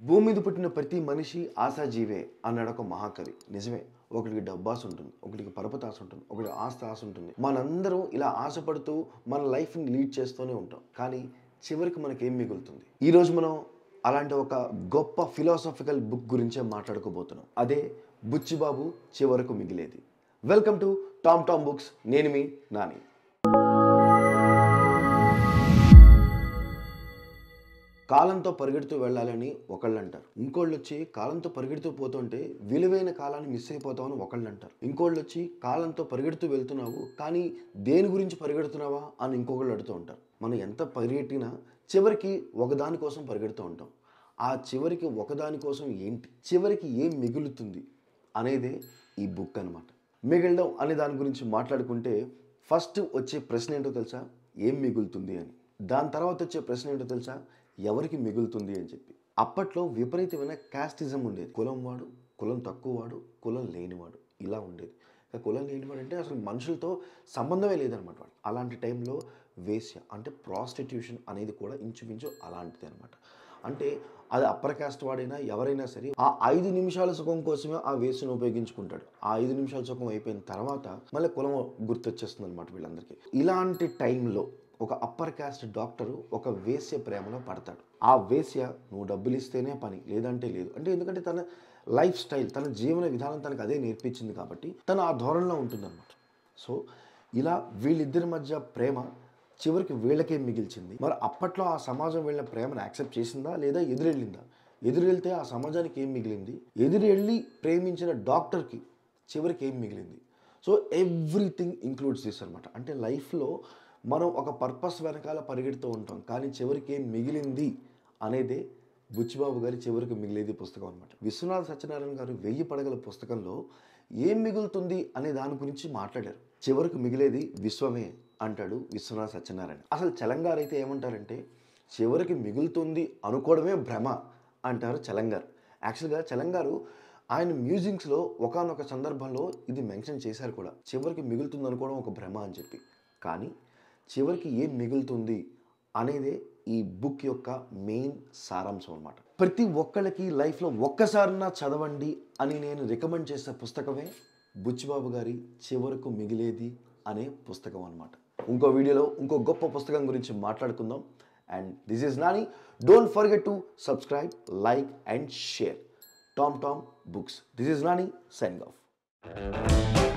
భూమి మీద పుట్టిన ప్రతి మనిషి ఆశాజీవే అన్నాడు ఒక మహాకవి నిజమే ఒకటికి డబ్బాస్ ఉంటుంది ఒకటికి పరపతి ఆశ ఉంటుంది ఒకటి ఆస్తి ఆశ ఉంటుంది మనందరం ఇలా ఆశపడుతూ మన లైఫ్ని లీడ్ చేస్తూనే ఉంటాం కానీ చివరికి మనకి ఏం మిగులుతుంది ఈరోజు మనం అలాంటి ఒక గొప్ప ఫిలాసఫికల్ బుక్ గురించే మాట్లాడుకోబోతున్నాం అదే బుచ్చిబాబు చివరకు మిగిలేది welcome to Tom Tom books నేను మీ నాని కాలంతో పరిగెడుతూ వెళ్ళాలని ఒకళ్ళు అంటారు ఇంకోళ్ళు వచ్చి కాలంతో పరిగెడుతూ పోతుంటే విలువైన కాలాన్ని మిస్ అయిపోతామని ఒకళ్ళు అంటారు ఇంకోళ్ళు వచ్చి కాలంతో పరిగెడుతూ వెళ్తున్నావు కానీ దేని గురించి పరిగెడుతున్నావా అని ఇంకొకళ్ళు అడుగుతూ ఉంటారు మనం ఎంత పరిగెట్టినా చివరికి ఒకదాని కోసం పరిగెడుతూ ఉంటాం ఆ చివరికి ఒకదాని కోసం ఏంటి చివరికి ఏం మిగులుతుంది అనేదే ఈ బుక్ అనమాట మిగలడం అనే దాని గురించి మాట్లాడుకుంటే ఫస్ట్ వచ్చే ప్రశ్న ఏంటో తెలుసా ఏం మిగులుతుంది అని దాని తర్వాత వచ్చే ప్రశ్న ఏంటో తెలుసా ఎవరికి మిగులుతుంది అని చెప్పి అప్పట్లో విపరీతమైన కాస్టిజం ఉండేది కులం వాడు కులం తక్కువ వాడు కులం లేనివాడు ఇలా ఉండేది ఇక కులం లేనివాడు అంటే అసలు మనుషులతో సంబంధమే లేదనమాట వాడు అలాంటి టైంలో వేశ్య అంటే ప్రాస్టిట్యూషన్ అనేది కూడా ఇంచుమించు అలాంటిది అనమాట అంటే అది అప్పర్ కాస్ట్ వాడైనా ఎవరైనా సరే ఆ ఐదు నిమిషాల సుఖం కోసమే ఆ వేసును ఉపయోగించుకుంటాడు ఆ ఐదు నిమిషాల సుఖం అయిపోయిన తర్వాత మళ్ళీ కులం గుర్తొచ్చేస్తుంది అనమాట వీళ్ళందరికీ ఇలాంటి టైంలో ఒక అప్పర్ కాస్ట్ డాక్టరు ఒక వేశ్య ప్రేమలో పడతాడు ఆ వేశ్య నువ్వు డబ్బులు ఇస్తేనే పని లేదంటే లేదు అంటే ఎందుకంటే తన లైఫ్ స్టైల్ తన జీవన విధానం తనకు అదే నేర్పించింది కాబట్టి తను ఆ ధోరణిలో ఉంటుందన్నమాట సో ఇలా వీళ్ళిద్దరి మధ్య ప్రేమ చివరికి వీళ్ళకే మిగిల్చింది మరి అప్పట్లో ఆ సమాజం వీళ్ళ ప్రేమను యాక్సెప్ట్ చేసిందా లేదా ఎదురెళ్ళిందా ఎదురెళ్తే ఆ సమాజానికి ఏం మిగిలింది ఎదురెళ్ళి ప్రేమించిన డాక్టర్కి చివరికి ఏం మిగిలింది సో ఎవ్రీథింగ్ ఇంక్లూడ్స్ దిస్ అనమాట అంటే లైఫ్లో మనం ఒక పర్పస్ వెనకాల పరిగెడుతూ ఉంటాం కానీ చివరికి ఏం మిగిలింది అనేదే బుచ్చిబాబు గారి చివరికి మిగిలేది పుస్తకం అనమాట విశ్వనాథ సత్యనారాయణ గారు వెయ్యి పడగల పుస్తకంలో ఏం మిగులుతుంది అనే దాని గురించి మాట్లాడారు చివరికి మిగిలేది విశ్వమే అంటాడు విశ్వనాథ సత్యనారాయణ అసలు చలంగారు అయితే ఏమంటారంటే చివరికి మిగులుతుంది అనుకోవడమే భ్రమ అంటారు చలంగారు యాక్చువల్గా చలంగారు ఆయన మ్యూజిక్స్లో ఒకనొక సందర్భంలో ఇది మెన్షన్ చేశారు కూడా చివరికి మిగులుతుంది అనుకోవడం ఒక భ్రమ అని చెప్పి కానీ చివరికి ఏం మిగులుతుంది అనేదే ఈ బుక్ యొక్క మెయిన్ సారాంశం అనమాట ప్రతి ఒక్కళ్ళకి లైఫ్లో ఒక్కసారినా చదవండి అని నేను రికమెండ్ చేసే పుస్తకమే బుచ్చిబాబు గారి చివరకు మిగిలేది అనే పుస్తకం అనమాట ఇంకో వీడియోలో ఇంకో గొప్ప పుస్తకం గురించి మాట్లాడుకుందాం and this is Nani don't forget to subscribe like and share Tom Tom books this is Nani sign of